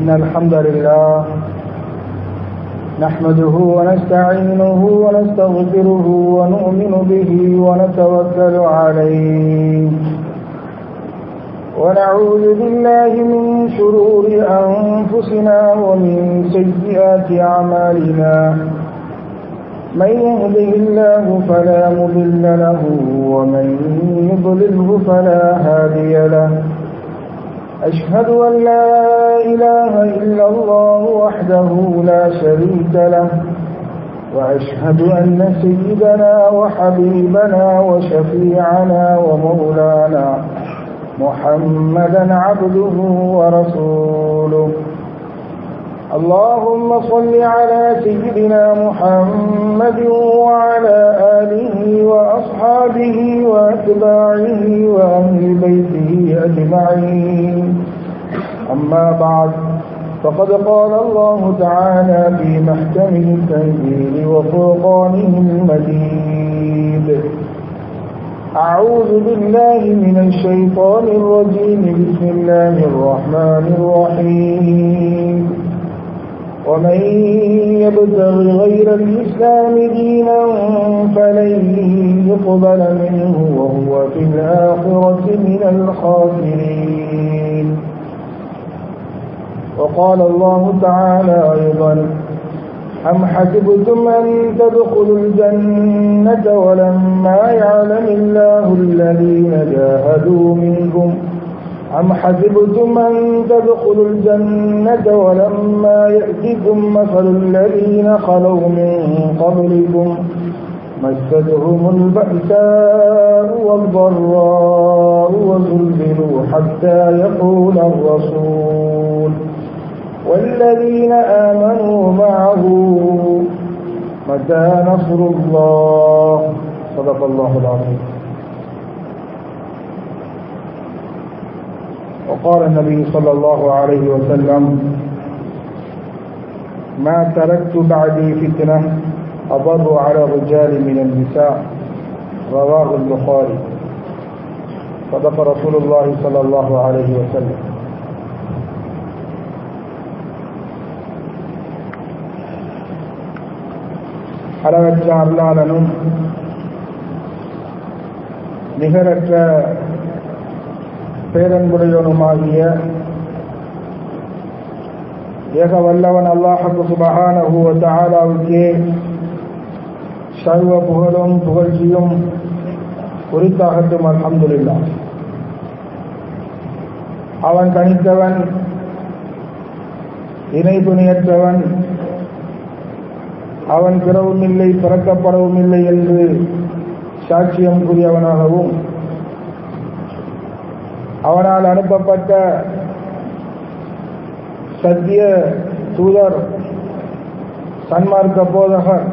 إن الحمد لله نحمده ونستعينه ونستغفره ونؤمن به ونتوكل عليه ونعوذ بالله من شرور أنفسنا ومن سيئات أعمالنا من يهده الله فلا مضل له ومن يضلله فلا هادي له أشهد أن لا إله إلا الله وحده لا شريك له وأشهد أن سيدنا وحبيبنا وشفيعنا ومولانا محمدا عبده ورسوله اللهم صل على سيدنا محمد وعلى آله وأصحابه وأتباعه وأهل بيته أجمعين أما بعد فقد قال الله تعالى في محكمه التنزيل وفرقانه المجيد أعوذ بالله من الشيطان الرجيم بسم الله الرحمن الرحيم ومن يبتغ غير الإسلام دينا فلن يقبل منه وهو في الآخرة من الخاسرين وقال الله تعالى أيضا أم حسبتم أن تدخلوا الجنة ولما يعلم الله الذين جاهدوا منكم أم حسبتم أن تدخلوا الجنة ولما يأتكم مثل الذين خلوا من قبلكم مستهم البأساء والضراء وزلزلوا حتى يقول الرسول والذين آمنوا معه متى نصر الله صدق الله العظيم وقال النبي صلى الله عليه وسلم ما تركت بعدي فتنة أضر على الرجال من النساء رواه البخاري صدق رسول الله صلى الله عليه وسلم அளவற்ற அருளாளனும் நிகரற்ற பேரன்புடையவனுமாகிய ஏக வல்லவன் அல்லாஹு சுபஹானஹு தாலாவுக்கே சர்வ புகழும் புகழ்ச்சியும் குறித்தாகட்டும் அல்ஹம்துலில்லா அவன் கணித்தவன் இணை துணியற்றவன் அவன் பிறவும் இல்லை பிறக்கப்படவும் இல்லை என்று சாட்சியம் கூறியவனாகவும் அவனால் அனுப்பப்பட்ட சத்திய தூதர் சன்மார்க்க போதகர்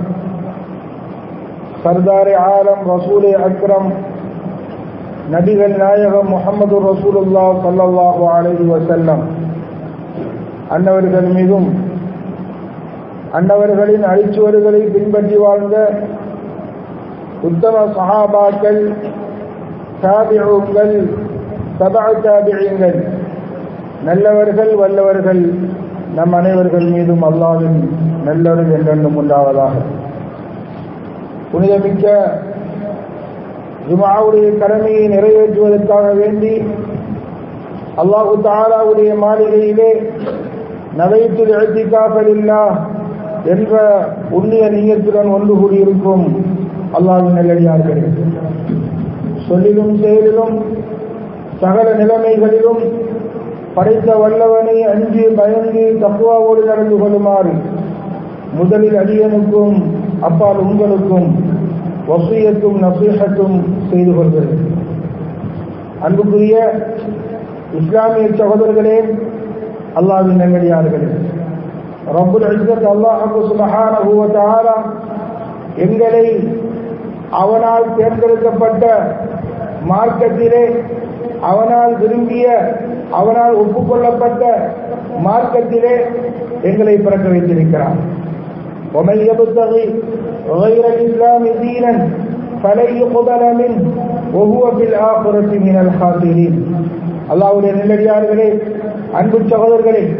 சர்தாரே ஆலம் ரசூலே அக்ரம் நபிகள் நாயகம் முகமது ரசூலுல்லா சல்லாஹு அலஹி வசல்லம் அன்னவர்கள் மீதும் அன்னவர்களின் அழிச்சுவர்களை பின்பற்றி வாழ்ந்த உத்தம சஹாபாக்கள் தாபிகள் சபா தாபியங்கள் நல்லவர்கள் வல்லவர்கள் நம் அனைவர்கள் மீதும் அல்லாவின் நல்லவர்கள் என்றென்றும் உண்டாவதாக புனிதமிக்க ஜுமாவுடைய கடமையை நிறைவேற்றுவதற்காக வேண்டி அல்லாஹு தாலாவுடைய மாளிகையிலே நவைத்தில் எழுத்திக்காப்பலில்லா என்ற உண்ணிய நீயத்துடன் ஒன்று கூடியிருக்கும் அல்லாவின் நல்லடியார்களே சொல்லிலும் செயலிலும் சகல நிலைமைகளிலும் படைத்த வல்லவனை அஞ்சு பயந்து தக்குவாவோடு நடந்து கொள்ளுமாறு முதலில் அடியனுக்கும் அப்பால் உங்களுக்கும் வசியத்தும் நசீகத்தும் செய்து கொள்கிறது அன்புக்குரிய இஸ்லாமிய சகோதரர்களே அல்லாவின் நல்லடியார்களே ரப்புல் இஸ்ஸத் அல்லாஹு சுப்ஹானஹு வ தஆலா எங்களை அவனால் தேர்ந்தெடுக்கப்பட்ட மார்க்கத்திலே அவனால் விரும்பிய அவனால் ஒப்புக்கொள்ளப்பட்ட மார்க்கத்திலே எங்களை பிறக்க வைத்திருக்கிறார் ومن يبتغي غير الإسلام دينا فلن يقبل منه وهو في الآخرة من الخاسرين அல்லாவுடைய நெல்லடியார்களே அன்பு சகோதரர்களே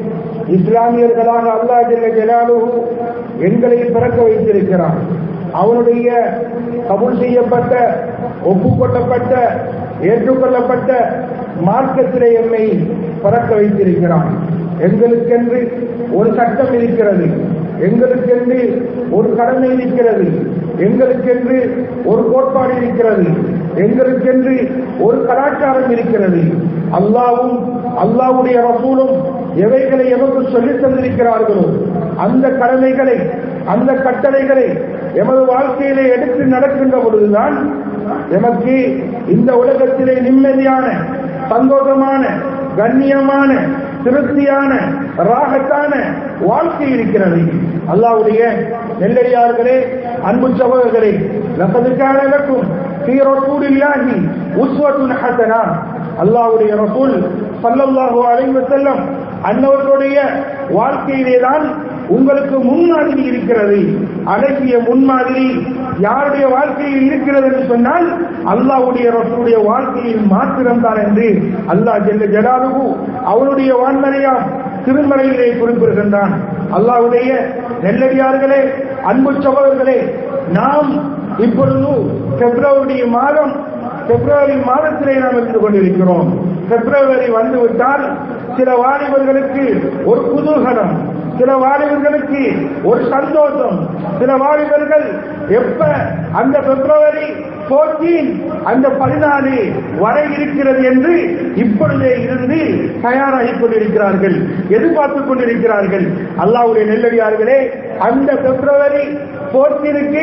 இஸ்லாமியர்களாக அல்லாஹ் ஜல்ல ஜலாலுஹு எங்களை பிறக்க வைத்திருக்கிறான் அவனுடைய கபூல் செய்யப்பட்ட ஒப்புக்கொள்ளப்பட்ட ஏற்றுக்கொள்ளப்பட்ட மார்க்கத்திலே எம்மை பிறக்க வைத்திருக்கிறான் எங்களுக்கென்று ஒரு சட்டம் இருக்கிறது எங்களுக்கென்று ஒரு கடமை இருக்கிறது எங்களுக்கென்று ஒரு கோட்பாடு இருக்கிறது எங்களுக்கென்று ஒரு கலாச்சாரம் இருக்கிறது அல்லாவும் அல்லாவுடைய ரசூலும் எவைகளை எமக்கு சொல்லித் தந்திருக்கிறார்களோ அந்த கடமைகளை அந்த கட்டளைகளை எமது வாழ்க்கையிலே எடுத்து நடக்கின்ற பொழுதுதான் எமக்கு இந்த உலகத்திலே நிம்மதியான சந்தோஷமான கண்ணியமான திருப்தியான ராகத்தான வாழ்க்கை இருக்கிறது அல்லாவுடைய நெல்லடியார்களே அன்பு சகோதரர்களே லப்பதுக்கான இலக்கும் சீரோட்டூடில்லாகி உஸ்வத்துன் ஹசனா அல்லாவுடைய ரசூல் சல்லல்லாஹு அலைஹி வஸல்லம் அன்னவர்களுடைய வாழ்க்கையிலே தான் உங்களுக்கு முன்மாதிரி இருக்கிறது அழகிய முன்மாதிரி யாருடைய வாழ்க்கையில் இருக்கிறது என்று சொன்னால் அல்லாவுடைய ரசூலுடைய வாழ்க்கையில் மாத்திரம்தான் என்று அல்லாஹ் ஜெல்ல ஜலாலுகு அவனுடைய வான்மறையாம் திருமலையிலே குறிப்பிடுகின்றான் அல்லாவுடைய நெல்லடியார்களே அன்பு சகோதரர்களே நாம் இப்பொழுது பிப்ரவரி மாதம் பிப்ரவரி மாதத்திலே நாம் இருந்து கொண்டிருக்கிறோம் பிப்ரவரி வந்துவிட்டால் சில வாலிபர்களுக்கு ஒரு குதூகலம் சில வாலிபர்களுக்கு ஒரு சந்தோஷம் சில வாலிபர்கள் எப்ப அந்த பிப்ரவரி போர்டீன் அந்த பதினாலு வரை இருக்கிறது என்று இப்பொழுதே இருந்து தயாராகிக் கொண்டிருக்கிறார்கள் எதிர்பார்த்துக் கொண்டிருக்கிறார்கள் அல்லாவுடைய நெல்லடியார்களே அந்த பிப்ரவரி போர்டீனுக்கு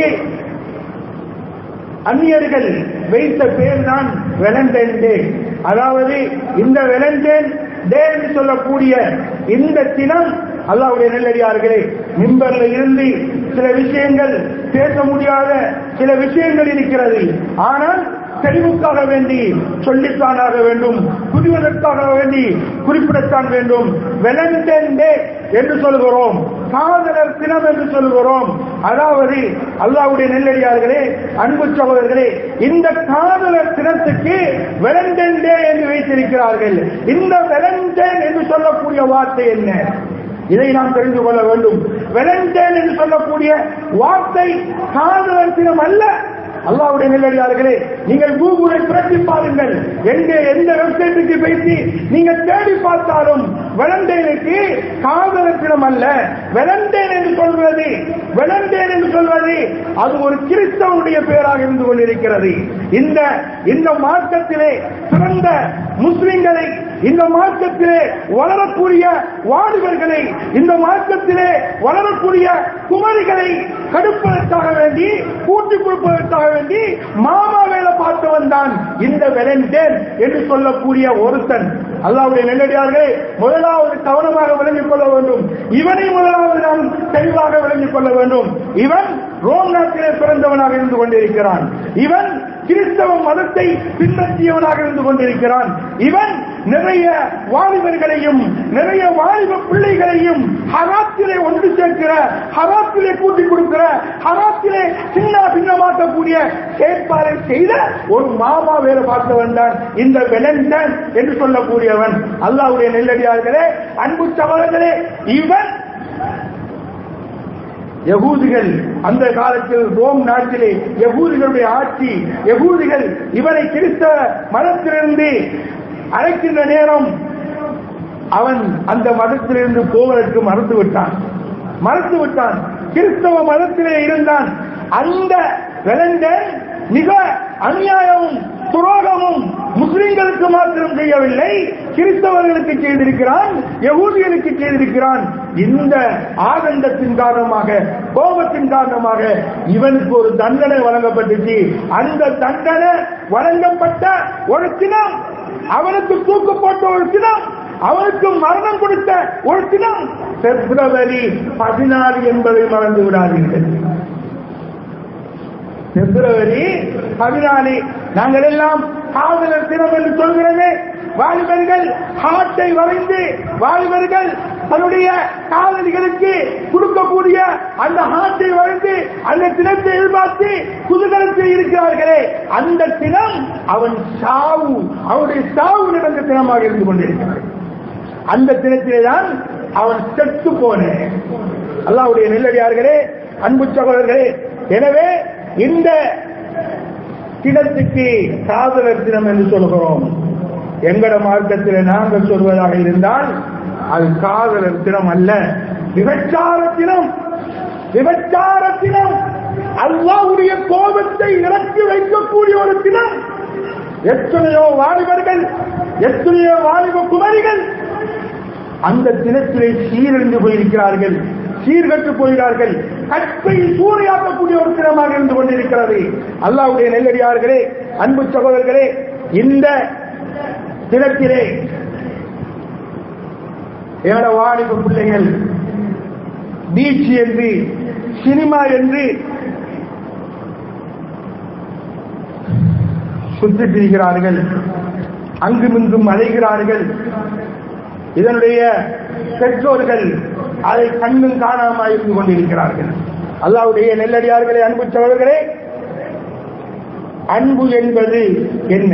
அந்நியர்கள் வைத்த பேர் தான் வெலண்டைன் டே அதாவது இந்த வெலண்டைன் டே என்று சொல்லக்கூடிய இந்த தினம் அல்லாவுடைய நெல்லடியார்களே மிம்பர்ல இருந்து சில விஷயங்கள் பேச முடியாத சில விஷயங்கள் இருக்கிறது ஆனால் தெளிவுக்காக வேண்டி சொல்லித்தானாக வேண்டும் புரிவதற்காக வேண்டி குறிப்பிடத்தான் வேண்டும் வெலண்டைன் டே என்று சொல்கிறோம் காதலர் தினம் என்று சொல்கிறோம் அதாவது அல்லாவுடைய நெல்லடியார்களே அன்பு சகோதரர்களே இந்த காதலர் தினத்துக்கு வெலண்டைன் டே என்று வைத்திருக்கிறார்கள் இந்த வெலண்டைன் என்று சொல்லக்கூடிய வார்த்தை என்ன இதை நாம் தெரிந்து கொள்ள வேண்டும் வெலண்டைன் என்று சொல்லக்கூடிய வார்த்தை காதலர் தினம் அல்ல அல்லாவுடைய நெல்லடியார்களே நீங்கள் கூகுளை பிரட்டி பாருங்கள் எங்கே எந்த வெப்சைட்டுக்கு பேசி நீங்க தேடி பார்த்தாலும் வெலண்டைனுக்கு காதலத்தினம் அல்ல வெலண்டைன் என்று சொல்வது வெலண்டைன் என்று சொல்வது அது ஒரு கிறிஸ்தவனுடைய பெயராக இருந்து கொண்டிருக்கிறது இந்த இந்த மார்க்கத்திலே பிறந்த முஸ்லிம்களை இந்த மார்க்கத்திலே வளரக்கூடிய வாலிபர்களை இந்த மார்க்கத்திலே வளரக்கூடிய குமரிகளை கடுப்பதற்காக வேண்டி கூட்டி கொடுப்பதற்காக வேண்டி மாமா வேலை பார்த்தவன் தான் இந்த வெலண்டேன் என்று சொல்லக்கூடிய ஒருத்தன் அல்லாவுடைய நெல்லடியார்களே முதலாவது கவனமாக விளங்கிக் கொள்ள வேண்டும் இவனை முதலாவது நாம் தெளிவாக விளங்கிக் கொள்ள வேண்டும் இவன் ரோம் நாட்டிலே பிறந்தவனாக இருந்து கொண்டிருக்கிறான் இவன் கிறிஸ்தவ மதத்தை பின்பற்றியவனாக இருந்து கொண்டிருக்கிறான் இவன் நிறைய வாலிபர்களையும் நிறைய வாலிப பிள்ளைகளையும் ஹராத்திலே ஒன்று சேர்க்கிற ஹராத்திலே கூட்டி கொடுக்கிற ஹராத்திலே சின்ன பின்னமாக்கக்கூடிய செயற்பாடை செய்த ஒரு மாமா வேலை பார்த்தவன் தான் இந்த வெலண்டன் என்று சொல்லக்கூடியவன் அல்லாவுடைய நெல்லடியார்களே அன்பு சகோதரர்களே இவன் யகூதிகள் அந்த காலத்தில் ரோம் நாட்டிலே யகூதிகளுடைய ஆட்சி யகூதிகள் இவனை கிறிஸ்தவ மதத்திலிருந்து அழைக்கின்ற நேரம் அவன் அந்த மதத்திலிருந்து போவதற்கு மறுத்து விட்டான் மறுத்து விட்டான் கிறிஸ்தவ மதத்திலே இருந்தான் அந்த வெலண்டன் மிக அநியாயமும் துரோகமும் முஸ்லிம்களுக்கு மாத்திரம் செய்யவில்லை கிறிஸ்தவர்களுக்கு செய்திருக்கிறான் யகூதிகளுக்கு செய்திருக்கிறான் இந்த ஆதங்கத்தின் காரணமாக கோபத்தின் காரணமாக இவனுக்கு ஒரு தண்டனை வழங்கப்பட்டுச்சு அந்த தண்டனை வழங்கப்பட்ட ஒரு தினம் அவனுக்கு தூக்கு போட்ட ஒரு தினம் அவனுக்கு மரணம் கொடுத்த ஒரு தினம் பிப்ரவரி பதினாலு என்பதை மறந்து விடாதீர்கள் பிப்ரவரி பதினாலு நாங்கள் எல்லாம் காதலர் தினம் என்று சொல்கிறோமே வாலிபர்கள் ஹார்ட்டை வரைந்து வாலிபர்கள் தன்னுடைய காதலிகளுக்கு கொடுக்கக்கூடிய அந்த ஹார்ட்டை வரைந்து அந்த தினத்தை எதிர்பார்த்து குதூகலத்தில் இருக்கிறார்களே அந்த தினம் அவன் சாவு அவனுடைய சாவு நடந்த தினமாக இருந்து கொண்டிருக்கிறார் அந்த தினத்திலே தான் அவன் செத்து போனேன் அல்லாவுடைய நெல்லடியார்களே அன்பு சகோதரர்களே எனவே இந்த தினத்துக்கு காதலர் தினம் என்று சொல்கிறோம் எங்கட மார்க்கத்தில் நாங்கள் சொல்வதாக இருந்தால் அது காதலர் தினம் அல்ல விபச்சார தினம் விபச்சார தினம் அல்லாவுடைய கோபத்தை இறக்கி வைக்கக்கூடிய ஒரு தினம் எத்தனையோ வாலிபர்கள் எத்தனையோ வாலிப குமரிகள் அந்த தினத்திலே சீரழிந்து போயிருக்கிறார்கள் சீர்கட்டு போகிறார்கள் கற்பை சூறையாக்கக்கூடிய ஒரு தினமாக இருந்து கொண்டிருக்கிறது அல்லாவுடைய நெல்லடியார்களே அன்பு சகோதரர்களே இந்த தினத்திலே என்னோட வாலிப பிள்ளைகள் பீச் என்று சினிமா என்று சுற்றித் திரிகிறார்கள் அங்குமிங்கும் அலைகிறார்கள் இதனுடைய பெற்றோர்கள் அதை கண்ணும் காணாமல் இருந்து கொண்டிருக்கிறார்கள் அல்லாவுடைய நெல்லடியார்களே அன்பு சகோதரர்களே அன்பு என்பது என்ன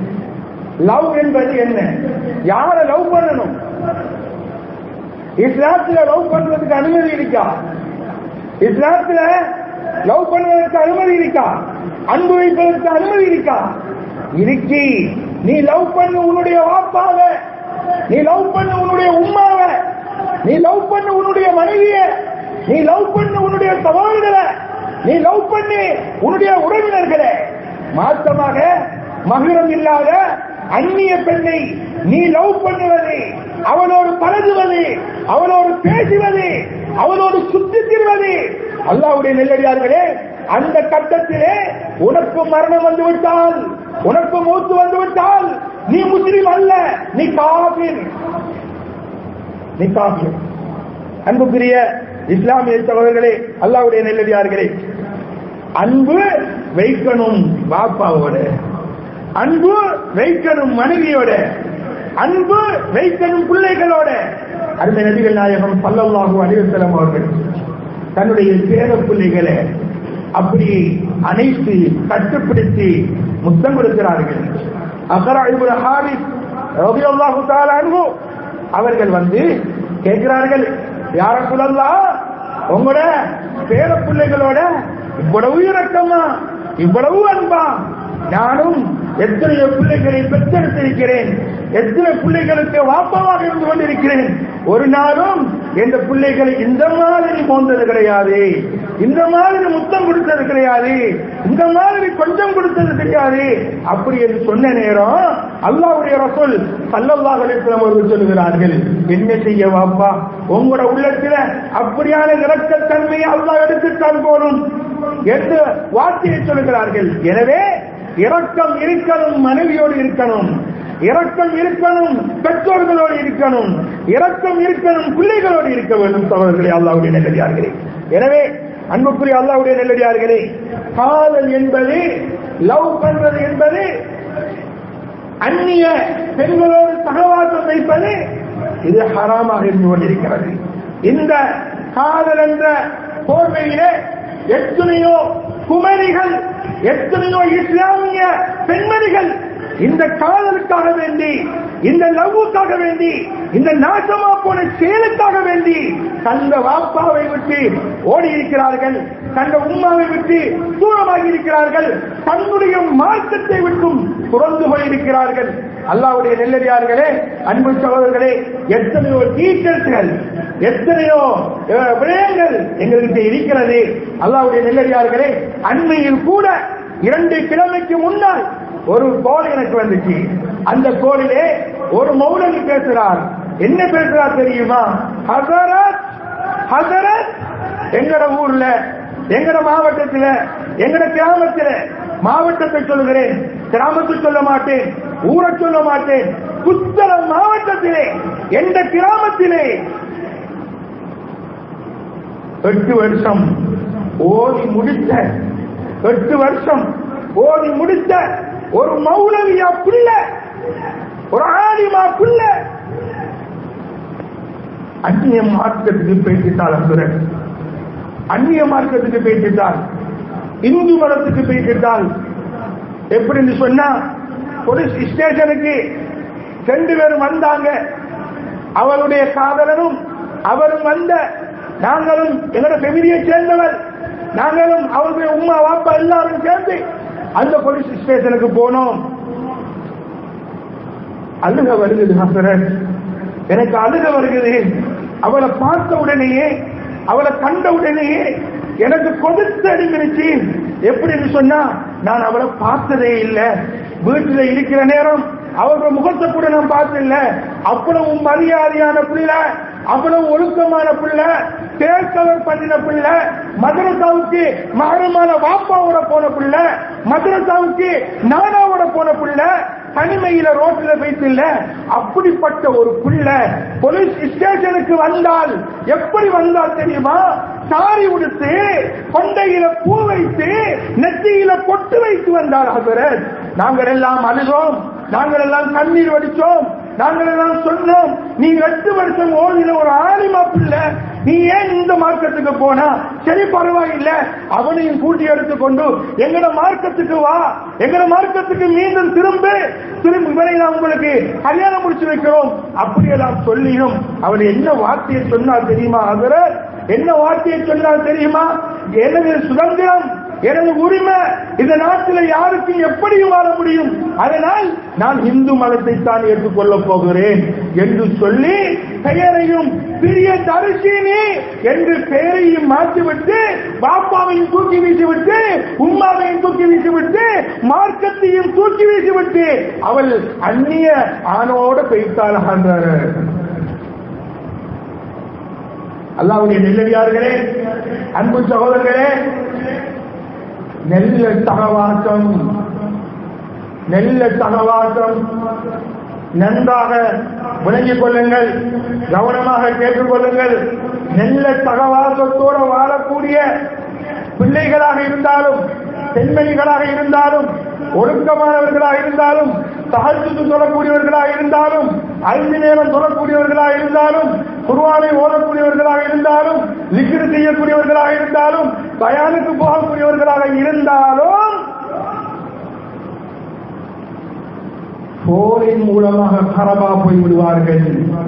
லவ் என்பது என்ன யார லவ் பண்ணணும் இஸ்லாத்துல லவ் பண்றதுக்கு அனுமதி இருக்கா இஸ்லாத்துல லவ் பண்ணுவதற்கு அனுமதி இருக்கா அன்பு வைப்பதற்கு அனுமதி இருக்கா இருக்கி நீ லவ் பண்ணு உன்னுடைய வாப்பாவ நீ லவ் பண்ணு உன்னுடைய உம்மாவ நீ லவ் பண்ணு உன்னுடைய மனைவிய நீ லவ் பண்ணு உன்னுடைய சகோதரர்களை நீ லவ் பண்ணு உன்னுடைய உறவினர்களை மாற்றமாக மகிழம் இல்லாத அந்நிய பெண்ணை நீ லவ் பண்ணுவது அவளோடு பழகுவது அவளோடு பேசுவது அவளோடு சுற்றி திரிவது அல்லாவுடைய நெல்லடியார்களே அந்த கட்டத்திலே உனக்கு மரணம் வந்து விட்டால் உனக்கு மூத்து வந்து விட்டால் நீ முஸ்லிம் அல்ல நீ காபிர் நீ காபிர் அன்புக்குரிய இஸ்லாமிய சகோதரர்களே அல்லாவுடைய நெல்லடியார்களே அன்பு வைக்கணும் பாப்பாவோட அன்பு வைக்கணும் மனைவியோட அன்பு வைக்கணும் பிள்ளைகளோட அருமை நபிகள் நாயகம் பல்லல்லாஹு அலிவசலம் அவர்கள் தன்னுடைய பேர பிள்ளைகளை அப்படி அனைத்து கட்டுப்படுத்தி முத்தம் கொடுக்கிறார்கள் அகரா இபுல் ஹாரிஸ் ரபியல்லாஹு தஆலா அன்ஹு அவர்கள் வந்து கேட்கிறார்கள் யார சொல்லலாம் உங்களோட பேர பிள்ளைகளோட இவ்வளவு இரக்கமா இவ்வளவு அன்பா நானும் எத்தனையோ பிள்ளைகளை பெற்றெடுத்திருக்கிறேன் எத்தனை பிள்ளைகளுக்கு வாப்பமாக இருந்து கொண்டிருக்கிறேன் ஒரு நாளும் எந்த பிள்ளைகளை இந்த மாதிரி போன்றது கிடையாது இந்த மாதிரி முத்தம் கொடுத்தது கிடையாது இந்த மாதிரி கொஞ்சம் கொடுத்தது கிடையாது அப்படி என்று சொன்ன நேரம் அல்லாவுடைய ரசூல் சல்லல்லாஹு அலைஹி வஸல்லம் அவர்கள் சொல்லுகிறார்கள் என்ன செய்ய வாப்பா உங்களோட உள்ளத்துல அப்படியான இரக்கத்தன்மையை அல்லாஹ் எடுத்துத்தான் போடும் என்று வார்த்தையை சொல்லுகிறார்கள் எனவே இரக்கம் இருக்கணும் மனைவியோடு இருக்கணும் இரக்கம் இருக்கணும் பெற்றோர்களோடு இருக்கணும் இரக்கம் இருக்கணும் பிள்ளைகளோடு இருக்க வேண்டும் சகோதரர்களே அல்லாவுடைய நெல்லடியார்களே எனவே அன்புக்குரிய அல்லாவுடைய நெல்லடியார்களே காதல் என்பது லவ் பண்றது என்பது அந்நிய பெண்களோடு சகவாசம் வைப்பது இது ஹராமாக இருந்து கொண்டிருக்கிறது இந்த காதல் என்ற போர்வையிலே எத்தனையோ குமரிகள் எத்தனையோ இஸ்லாமிய பெண்மணிகள் இந்த காதலுக்காக வேண்டி இந்த லவ்வுக்காக வேண்டி இந்த நாசமா போன செயலுக்காக வேண்டி தந்த வாப்பாவை விட்டு ஓடி இருக்கிறார்கள் தந்த உம்மாவை விட்டு தூரமாகி இருக்கிறார்கள் தன்னுடைய மார்க்கத்தை விட்டும் துறந்து போயிருக்கிறார்கள் அல்லாவுடைய நெல்லடியார்களே அன்பு சகோதரர்களே எத்தனையோ டீச்சர்ஸ்கள் எத்தனையோ அஹ், விடயங்கள் எங்கள்கிட்ட இருக்கிறது அல்லாவுடைய நெல்லடியார்களே அண்மையில் கூட இரண்டு கிழமைக்கு முன்னால் ஒரு கோல் எனக்கு வந்துச்சு அந்த கோலிலே ஒரு மௌலவி பேசுறார் என்ன பேசுறார் தெரியுமா ஹசரத் ஹசரத் எங்கட ஊர்ல எங்கட மாவட்டத்துல எங்கட கிராமத்துல மாவட்டத்தை சொல்லுகிறேன் கிராமத்தை சொல்ல மாட்டேன் ஊரை சொல்ல மாட்டேன் புத்தளம் மாவட்டத்திலே எந்த கிராமத்திலே எட்டு வருஷம் ஓதி முடித்த எட்டு வருஷம் ஓதி முடித்த ஒரு மௌலவியா புள்ள ஒரு ஆலிமா புள்ள அந்நிய மார்க்கத்துக்கு பேசிட்டாள் அசுரன் அந்நிய மார்க்கத்துக்கு பேசிட்டாள் இந்து மதத்துக்கு பேசிட்டாள் எப்படின்னு சொன்னா போலீஸ் ஸ்டேஷனுக்கு ரெண்டு பேரும் வந்தாங்க அவளுடைய காதலனும் அவரும் வந்த நாங்களும் எங்களோட ஃபெமிலியை சேர்ந்தவர் நாங்களும் அவருடைய உமா வாப்பா எல்லாரும் சேர்ந்து அந்த போலீஸ் ஸ்டேஷனுக்கு போனோம் அழுக வருகிறது ஹசரத் எனக்கு அழுக வருகிறது அவளை பார்த்த உடனேயே அவளை கண்ட உடனேயே எனக்கு கொதித்து அடிமிருச்சு எப்படின்னு சொன்னா நான் அவளை பார்த்ததே இல்லை வீட்டுல இருக்கிற நேரம் அவரோட முகத்தை கூட நான் பார்த்ததில்ல அவ்வளவு மரியாதையான பிள்ளை அவ்வளவு ஒழுக்கமான பிள்ளை தேர்க்கவர் பண்ணின பிள்ளை மதரசாவுக்கு மகரமான வாப்பாவோட போன பிள்ளை மதரசாவுக்கு நானாவோட போன பிள்ளை தனிமையில ரோட்ல வைத்தில்ல அப்படிப்பட்ட ஒரு பிள்ளை போலீஸ் ஸ்டேஷனுக்கு வந்தால் எப்படி வந்தால் தெரியுமா சாரி உடுத்து கொண்டையில பூ வைத்து நெத்தியில பொட்டு வைத்து வந்தார் ஹசரத் நாங்கள் எல்லாம் அழுதோம் நாங்கள் எல்லாம் கண்ணீர் வடிச்சோம் நாங்கள் எல்லாம் சொன்னோம் நீ எட்டு வருஷம் ஓடின ஒரு ஆலிமா பிள்ளை நீ ஏன் இந்த மார்க்கத்துக்கு போனா சரி பரவாயில்ல அவனையும் கூட்டி எடுத்துக்கொண்டு எங்கட மார்க்கத்துக்கு வா எங்கட மார்க்கத்துக்கு மீண்டும் திரும்ப திரும்ப இவரை நான் உங்களுக்கு கல்யாணம் முடிச்சு வைக்கிறோம் அப்படியெல்லாம் சொல்லியும் அவர் என்ன வார்த்தையை சொன்னால் தெரியுமா அவர் என்ன வார்த்தையை சொன்னால் தெரியுமா எனது சுதந்திரம் எனது உரிமை இந்த நாட்டில் யாருக்கும் எப்படியும் வாழ முடியும் அதனால் நான் இந்து மதத்தை தான் ஏற்றுக்கொள்ளப் போகிறேன் என்று சொல்லி பெயரையும் பிரிய தரிசினி என்று பெயரையும் மாற்றிவிட்டு பாப்பாவையும் தூக்கி வீசிவிட்டு உம்மாவையும் தூக்கி வீசிவிட்டு மார்க்கத்தையும் தூக்கி வீசிவிட்டு அவள் அந்நிய ஆணோட பெய்த்தாள் அல்லாவுடைய நெல்லடியார்களே அன்பு சகோதரர்களே நெல்ல தகவாசம் நெல்ல தகவாசம் நன்றாக விளங்கிக் கொள்ளுங்கள் கவனமாக கேட்டுக்கொள்ளுங்கள் நெல்ல தகவாசத்தோடு வாழக்கூடிய பிள்ளைகளாக இருந்தாலும் பெண்மணிகளாக இருந்தாலும் ஒழுக்கமானவர்களாக இருந்தாலும் தகஜத்து சொல்லக்கூடியவர்களாக இருந்தாலும் ஐந்து நேரம் சொல்லக்கூடியவர்களாக இருந்தாலும் குருவானை ஓடக்கூடியவர்களாக இருந்தாலும் லிக்கிடு செய்யக்கூடியவர்களாக இருந்தாலும் பயானுக்கு போகக்கூடியவர்களாக இருந்தாலும் போரின் மூலமாக கரபா போய் விடுவார்கள்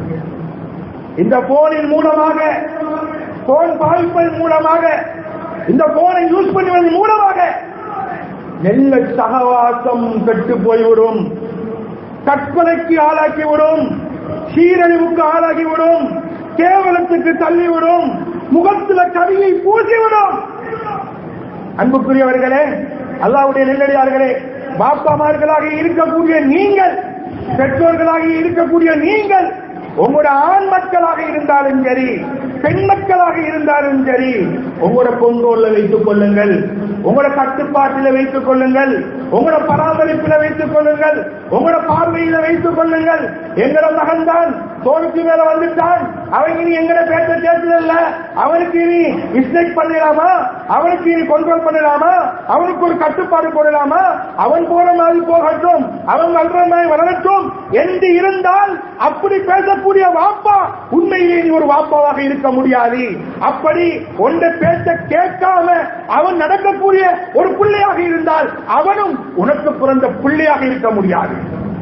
இந்த போனின் மூலமாக போன் பாவிப்பதன் மூலமாக இந்த போனை யூஸ் பண்ணுவதன் மூலமாக நெல்ல சகவாசம் கெட்டு போய்விடும் கற்பனைக்கு ஆளாக்கிவிடும் சீரழிவுக்கு ஆளாகிவிடும் கேவலத்துக்கு தள்ளிவிடும் முகத்துல கரியை பூசிவிடும் அன்புக்குரியவர்களே அல்லாவுடைய நெல்லடியார்களே பாப்பாமார்களாக இருக்கக்கூடிய நீங்கள் பெற்றோர்களாக இருக்கக்கூடிய நீங்கள் உங்களோட ஆண் மக்களாக இருந்தாலும் சரி பெண் மக்களாக இருந்தாலும் சரி உங்களோட கொண்டோல்ல வைத்துக் கொள்ளுங்கள் உங்களோட கட்டுப்பாட்டில் வைத்துக் கொள்ளுங்கள் உங்களோட பராமரிப்பில் வைத்துக் கொள்ளுங்கள் உங்களோட பார்வையில வைத்துக் கொள்ளுங்கள் எங்களோட மகன் தான் தோளுக்கு மேல வந்துட்டான் அவன் இனி எங்கட பேச்ச கேட்டதில்ல அவனுக்கு இனி மிஸ்டேக் பண்ணலாமா அவனுக்கு இனி கண்ட்ரோல் பண்ணலாமா அவனுக்கு ஒரு கட்டுப்பாடு போடலாமா அவன் போற மாதிரி போகட்டும் அவன் வளர மாதிரி வளரட்டும் என்று இருந்தால் அப்படி பேசக்கூடிய வாப்பா உண்மையிலே நீ ஒரு வாப்பாவாக இருக்க முடியாது அப்படி ஒன்றை பேச்ச கேட்காம அவன் நடக்கக்கூடிய ஒரு பிள்ளையாக இருந்தால் அவனும் உனக்கு பிறந்த பிள்ளையாக இருக்க முடியாது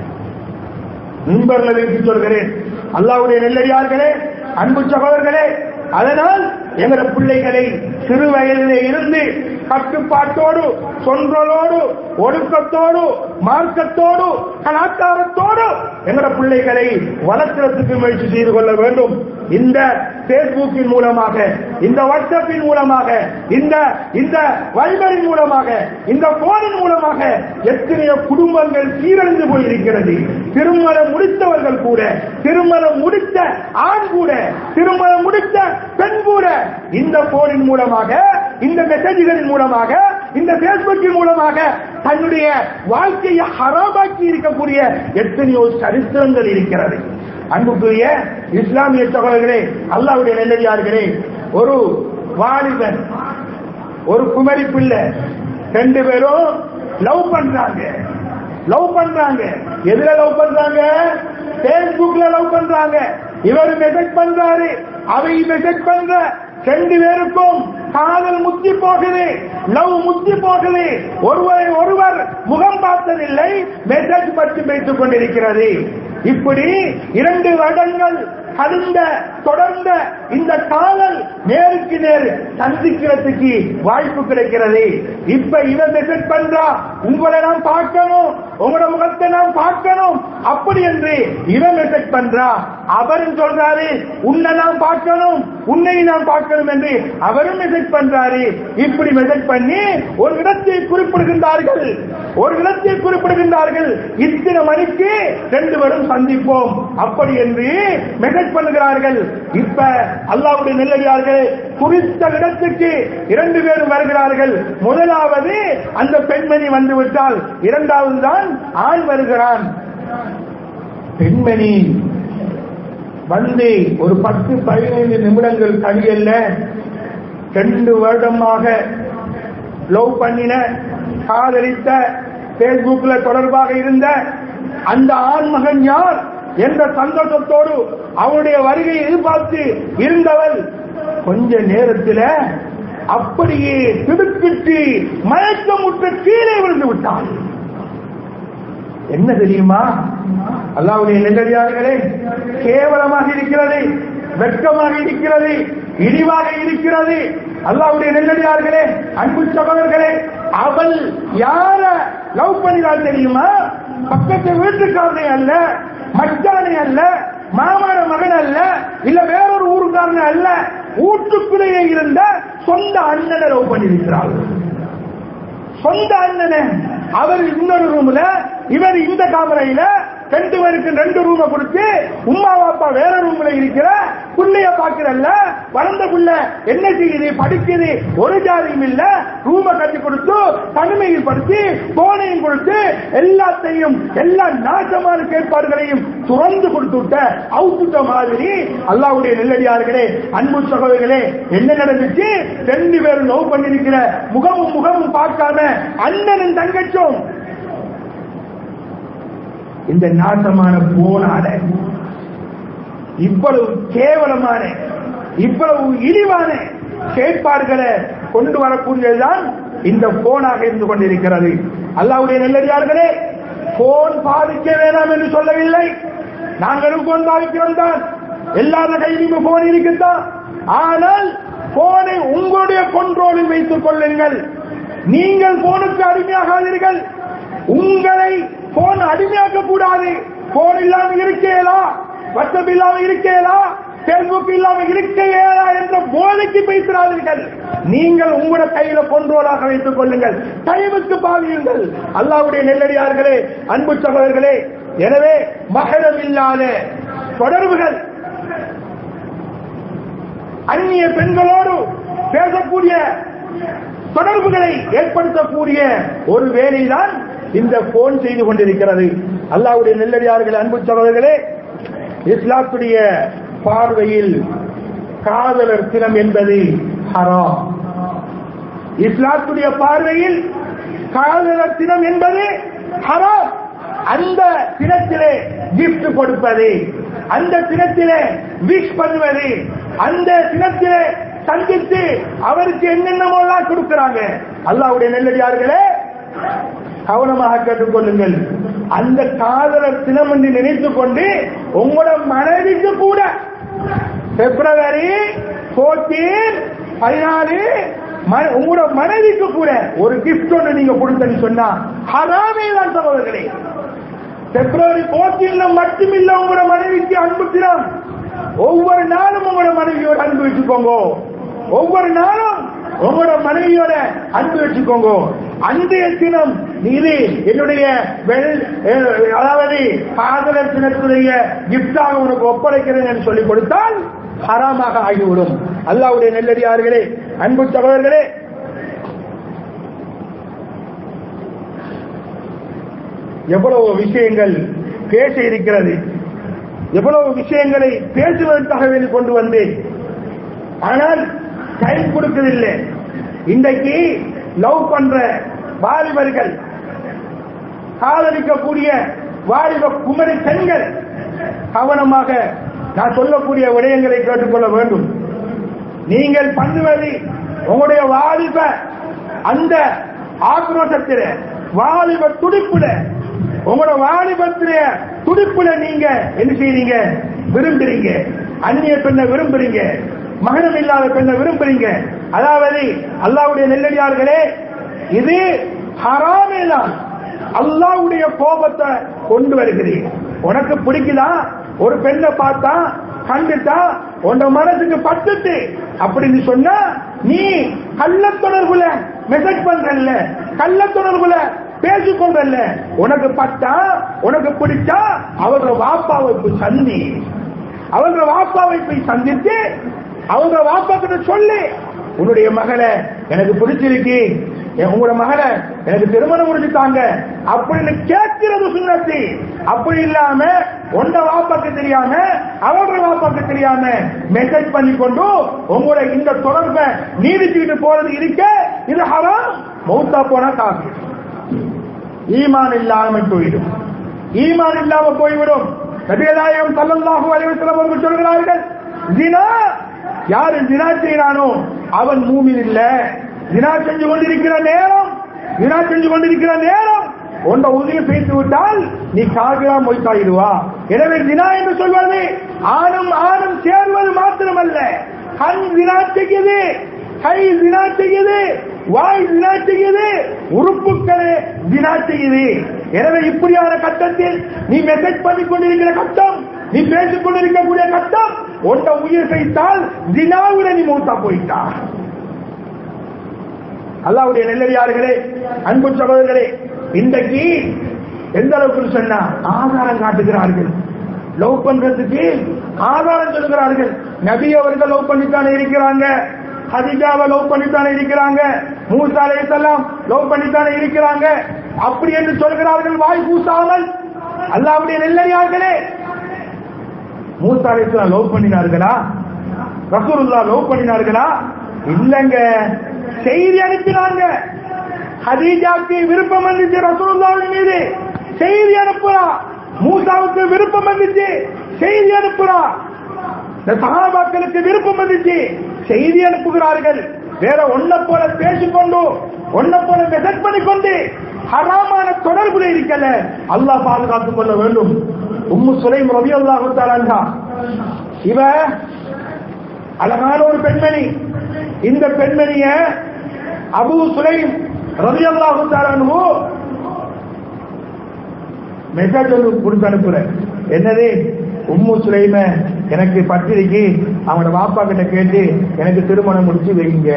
நண்பர்களை வைத்து சொல்கிறேன் அல்லாவுடைய நெல்லடியார்களே அன்பு சகோதரர்களே அதனால் எங்கள பிள்ளைகளை சிறு வயதிலே இருந்து கட்டுப்பாட்டோடு சொன்றலோடு ஒடுக்கத்தோடு மார்க்கத்தோடு கலாச்சாரத்தோடு எங்களோட பிள்ளைகளை வளர்க்கிறதுக்கு முயற்சி செய்து கொள்ள வேண்டும் இந்த பேஸ்புக்கின் மூலமாக இந்த வாட்ஸ்அப்பின் மூலமாக இந்த இந்த வைபரின் மூலமாக இந்த போனின் மூலமாக எத்தனையோ குடும்பங்கள் சீரழிந்து போயிருக்கிறது திருமணம் முடித்தவர்கள் கூட திருமணம் முடித்த ஆண் கூட திருமணம் முடித்த பெண் கூட இந்த போனின் மூலமாக இந்த மெசேஜ்களின் மூலமாக இந்த பேஸ்புக்கின் மூலமாக தன்னுடைய வாழ்க்கையை ஹராமாக்கி இருக்கக்கூடிய எத்தனையோ சரித்திரங்கள் இருக்கிறது அன்புக்குரிய இஸ்லாமிய சகோதரர்களே அல்லாவுடைய நெல்லடியார்களே ஒரு வாலிபன் ஒரு குமரி பிள்ளை ரெண்டு பேரும் லவ் பண்றாங்க லவ் பண்றாங்க எதுல லவ் பண்றாங்க பேஸ்புக்ல லவ் பண்றாங்க இவர் மெசேஜ் பண்றாரு அவை மெசேஜ் பண்ற ரெண்டு பேருக்கும் காதல் முத்தி போகுது லவ் முத்தி போகுது ஒருவரை ஒருவர் முகம் பார்த்ததில்லை மெசேஜ் பற்றி பேசிக் கொண்டிருக்கிறது இப்படி இரண்டு வருடங்கள் கலந்த தொடர்ந்த இந்த காதல் நேருக்கு நேர் சந்திக்கிறதுக்கு வாய்ப்பு கிடைக்கிறது இப்ப இவன் மெசேஜ் பண்றா உங்களை நான் பார்க்கணும் உங்களோட முகத்தை நான் பார்க்கணும் அப்படி என்று இவன் மெசேஜ் பண்றா அவரும் சொல்றாரு உன்னை நான் பார்க்கணும் உன்னை நான் பார்க்கணும் என்று அவரும் மெசேஜ் பண்றாரு இப்படி மெசேஜ் பண்ணி ஒரு இடத்தை குறிப்பிடுகின்றார்கள் ஒரு இடத்தை குறிப்பிடுகின்றார்கள் இத்தனை மணிக்கு ரெண்டு பேரும் சந்திப்போம் அப்படி என்று மெசேஜ் பண்ணுகிறார்கள் இப்ப அல்லாவுடைய நெல்லடியார்கள் குறித்த இடத்துக்கு இரண்டு பேரும் வருகிறார்கள் முதலாவது அந்த பெண்மணி வந்துவிட்டால் இரண்டாவது தான் ஆண் வருகிறான் பெண்மணி வந்து ஒரு பத்து பதினைந்து நிமிடங்கள் கழியல்ல ரெண்டு வருடமாக லவ் பண்ணின காதலித்த பேஸ்புக்ல தொடர்பாக இருந்த அந்த ஆண்மகன் யார் என்ற சந்தோஷத்தோடு அவனுடைய வருகையை எதிர்பார்த்து இருந்தவள் கொஞ்ச நேரத்தில் அப்படியே திடுக்கிட்டு மயக்கமுற்று கீழே விழுந்து விட்டாள் என்ன தெரியுமா அல்லாவுடைய நெல்லடியார்களே கேவலமாக இருக்கிறது வெட்கமாக இருக்கிறது இழிவாக இருக்கிறது அல்லாவுடைய நெல்லடியார்களே அன்பு சகோதரர்களே அவள் யார லவ் பண்ணினாள் தெரியுமா பக்கத்து வீட்டுக்காரனை அல்ல மச்சானை அல்ல மாமன மகன் அல்ல இல்ல வேறொரு ஊருக்காரனை அல்ல வீட்டுக்குள்ளேயே இருந்த சொந்த அண்ணனை லவ் பண்ணியிருக்கிறாள் சொந்த அண்ணனை அவர் இன்னொரு ரூம்ல இவர் இந்த காமரையில ரெண்டு பேருக்கு ரெண்டு ரூம கொடுத்து உமா அப்பா வேற ரூம்ல இருக்கிற புள்ளைய பாக்குறல்ல வளர்ந்த புள்ள என்ன செய்யுது படிக்குது ஒரு ஜாதியும் இல்ல ரூம கட்டி கொடுத்து தனிமையில் படுத்தி போனையும் கொடுத்து எல்லாத்தையும் எல்லா நாசமான கேட்பாடுகளையும் துறந்து கொடுத்து விட்ட அவுத்துட்ட மாதிரி அல்லாவுடைய நெல்லடியார்களே அன்பு சகோதரர்களே என்ன நடந்துச்சு ரெண்டு பேரும் லவ் பண்ணிருக்கிற முகமும் முகமும் பார்க்காம அண்ணனும் தங்கச்சும் இந்த நாசமான போனால இவ்வளவு கேவலமான இவ்வளவு இழிவான செயற்பாடுகளை கொண்டு வரக்கூடியதுதான் இந்த போனாக இருந்து கொண்டிருக்கிறது அல்லாவுடைய நெல்லடியார்களே போன் பாதிக்க வேணாம் என்று சொல்லவில்லை நாங்களும் போன் பாதிக்கிறோம் தான் எல்லார கையிலும் போன் இருக்குதான் ஆனால் போனை உங்களுடைய கொண்ட்ரோலில் வைத்துக் கொள்ளுங்கள் நீங்கள் போனுக்கு அடிமையாகாதீர்கள் உங்களை போன் அடிமையாக்க கூடாது போன் இல்லாம இருக்கேலா வாட்ஸ்அப் இல்லாம இருக்கேலா பேஸ்புக் இல்லாம இருக்கேலா என்ற போதைக்கு பேசுகிறார்கள் நீங்கள் உங்களோட கையில கொண்டோலாக வைத்துக் கொள்ளுங்கள் டைமுக்கு பாவியுங்கள் அல்லாவுடைய நெல்லடியார்களே அன்பு சகோதரர்களே எனவே மகரம் இல்லாத தொடர்புகள் அந்நிய பெண்களோடு பேசக்கூடிய தொடர்புகளை ஏற்படுத்தக்கூடிய ஒரு வேலைதான் இந்த போன் செய்து கொண்டிருக்கிறது அல்லாவுடைய நெல்லடியார்கள் அன்பு சகோதரர்களே இஸ்லாத்துடைய பார்வையில் காதலர் தினம் என்பது ஹராம் இஸ்லாத்துடைய பார்வையில் காதலர் தினம் என்பது ஹராம் அந்த தினத்திலே கிஃப்ட் கொடுப்பது அந்த தினத்திலே விஷ் பண்ணுவது அந்த தினத்திலே சந்தித்து அவருக்கு என்னென்னமோலாம் கொடுக்கிறாங்க அல்லாவுடைய நெல்லடியார்களே கவனமாக கேட்டுக்கொள்ளுங்கள் அந்த காதலர் தினம் என்று நினைத்துக் கொண்டு உங்களோட மனைவிக்கு கூட பிப்ரவரி போர்டீன் பதினாலு ம- உங்களோட மனைவிக்கு கூட ஒரு கிஃப்ட் ஒன்று நீங்க கொடுத்தன்னு சொன்னா ஹராமே தான் சகோதரர்களே பிப்ரவரி போர்டீன்ல மட்டுமில்ல உங்களோட மனைவிக்கு அன்பு தினம் ஒவ்வொரு நாளும் உங்களோட மனைவியோட அன்பு வச்சுக்கோங்க ஒவ்வொரு நாளும் உங்களோட மனைவியோட அன்பு வச்சுக்கோங்க அன்றைய தினம் இது என்னுடைய வெள்- அஹ், அதாவது காதலர் தினத்துடைய கிஃப்டாக உனக்கு ஒப்படைக்கிறேன் என்று சொல்லிக் கொடுத்தால் ஹராமாக ஆகிவிடும் அல்லாவுடைய நெல்லடியார்களே அன்பு சகோதரர்களே எவ்வளவு விஷயங்கள் பேச இருக்கிறது எவ்வளவு விஷயங்களை பேசுவதற்காக வேண்டி கொண்டு வந்தேன் ஆனால் டைம் கொடுக்கவில்லை இன்றைக்கு லவ் பண்ற வாலிபர்கள் காதலிக்கக்கூடிய வாலிப குமரி பெண்கள் கவனமாக நான் சொல்லக்கூடிய விடயங்களை கேட்டுக்கொள்ள வேண்டும் நீங்கள் பண்ணுவது உங்களுடைய வாலிப அந்த ஆக்ரோஷத்தில வாலிப துடிப்புல உங்களோட வாலிபத்தில துடிப்புல நீங்க என்ன செய்றீங்க விரும்புறீங்க அந்நிய பெண்ணை விரும்புறீங்க மகனம் இல்லாத பெண்ணை விரும்புறீங்க அதாவது அல்லாவுடைய நெல்லடியார்களே இது ஹராமே தான் அல்லாவுடைய கோபத்தை கொண்டு வருகிறீர் உனக்கு பிடிக்குதா ஒரு பெண்ணை பார்த்தா கண்டுட்டா உன் மனசுக்கு பட்டுட்டு அப்படின்னு சொன்னா நீ கள்ள தொடர்புல மெசேஜ் பண்றல்ல கள்ள தொடர்புல பேசிக்கொண்டல்ல உனக்கு பட்டா உனக்கு பிடிச்சா அவங்க வாப்பாவை போய் சந்தி அவங்க வாப்பாவை போய் சந்தித்து அவங்க வாப்பா கிட்ட சொல்லு உன்னுடைய மகளை எனக்கு பிடிச்சிருக்கு என் உங்களோட மகளை எனக்கு திருமணம் முடிச்சுட்டாங்க அப்படின்னு கேட்கிறது சுண்ணத்தி அப்படி இல்லாம உண்ட வாப்பாக்கு தெரியாம அவரோட வாப்பாக்கு தெரியாம மெசேஜ் பண்ணி கொண்டு உங்களோட இந்த தொடர்பை நீடிச்சுக்கிட்டு போறது இருக்க இது ஹராம் மௌத்தா போனா காசு ஈமான் இல்லாமல் போயிடும் ஈமான் இல்லாம போய்விடும் நபிகளாயம் சல்லல்லாஹு அலைஹி வஸல்லம் அவர்கள் சொல்கிறார்கள் ஜினா யாரு ஜினா செய்யறானோ அவன் மூமின் இல்ல ஜினா செஞ்சு கொண்டிருக்கிற நேரம் ஜினா செஞ்சு கொண்டிருக்கிற நேரம் உன்னை உதவி செய்து விட்டால் நீ காகிரா மொய்த்தாயிடுவா எனவே ஜினா என்று சொல்வது ஆணும் ஆணும் சேர்வது மாத்திரமல்ல கண் ஜினா செய்யுது கை ஜினா செய்யுது வாய் ஜினா செய்யுது உறுப்புக்களே ஜினா செய்யுது எனவே இப்படியான கட்டத்தில் நீ மெசேஜ் பண்ணி கொண்டிருக்கிற கட்டம் நீ பேசிக் கொண்டிருக்கக்கூடிய கட்டம் உன்ட உயிர் செய்தால் ஜினாவில நீ மூத்தா போயிட்டா அல்லாவுடைய நெல்லடியார்களே அன்பு சகோதரர்களே இன்றைக்கு எந்த அளவுக்கு சொன்னா ஆதாரம் காட்டுகிறார்கள் லவ் பண்றதுக்கு ஆதாரம் சொல்லுகிறார்கள் நபி அவர்கள் லவ் பண்ணித்தானே இருக்கிறாங்க ஹதிஜாவை லவ் பண்ணித்தானே இருக்கிறாங்க மூசா அலைஹிஸ்ஸலாம் லவ் பண்ணித்தானே இருக்கிறாங்க அப்படி என்று சொல்கிறார்கள் வாய் பூசாமல் அல்லாவுடைய நெல்லடியார்களே மூசா அலைஹிஸ்ஸலாம் லவ் பண்ணினார்களா ரசூலுல்லா லவ் பண்ணினார்களா இல்லங்க செய்தி அனுப்பினாங்க ஹதீஜாவுக்கு விருப்பம் வந்துச்சு ரசூலுல்லாவின் மீது செய்தி அனுப்புறா மூசாவுக்கு விருப்பம் வந்துச்சு செய்தி அனுப்புறா இந்த சகாபாக்களுக்கு விருப்பம் வந்துச்சு செய்தி அனுப்புகிறார்கள் வேற ஒன்ன போல பேசிக்கொண்டு ஒன்ன போல மெசேஜ் பண்ணிக்கொண்டு ஹராமான தொடர்புல இருக்கல அல்லாஹ் பாதுகாத்துக் கொள்ள வேண்டும் உம்மு சுலைம் ரவி அல்லாஹு தாலா இவ அழகான ஒரு பெண்மணி இந்த பெண்மணிய அபு சுலைம் ரவி அல்லாஹு தாலு மெசேஜ் ஒன்று கொடுத்து அனுப்புற என்னது உம்மு சுலைம எனக்கு பத்திரிக்கை அவனோட பாப்பா கிட்ட கேட்டு எனக்கு திருமணம் முடிச்சு வைங்க